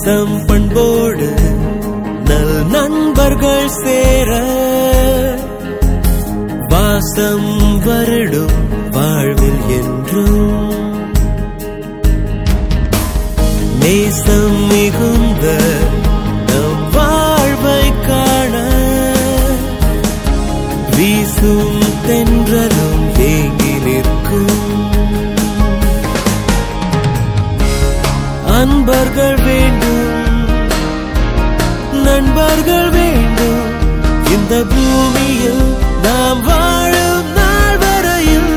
பாசம் பண்போடு நல் நண்பர்கள் சேர வாசம் வருடும் வாழ்வில் என்றும் நேசம் மிகுந்த நம் வாழ்வை காண வீசும் தென்றலும் ஏங்கி நிற்கும் அன்பர்கள் வேண்டும் நண்பர்கள் வேண்டும் இந்த பூமியில் நாம் வாழும் நாள் வரையில்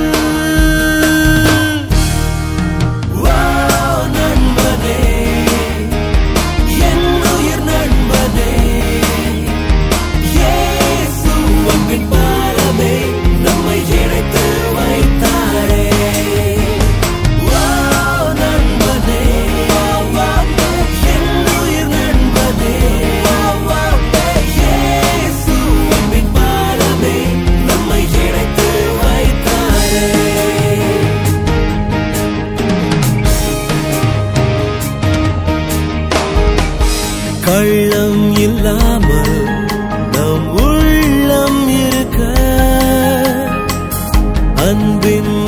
வா, நண்பனே என் உயிர் நண்பனே இயேசு அன்பின் பாலமே நம்மை இணைத்து வைத்தாரே வா, நண்பனே என் உயிர் நண்பனே இயேசு அன்பின் பாலமே நம்மை இணைத்து வைத்தாரே கள்ளம் இல்லாமல் நம் உள்ளம் இருக்க அன்பின்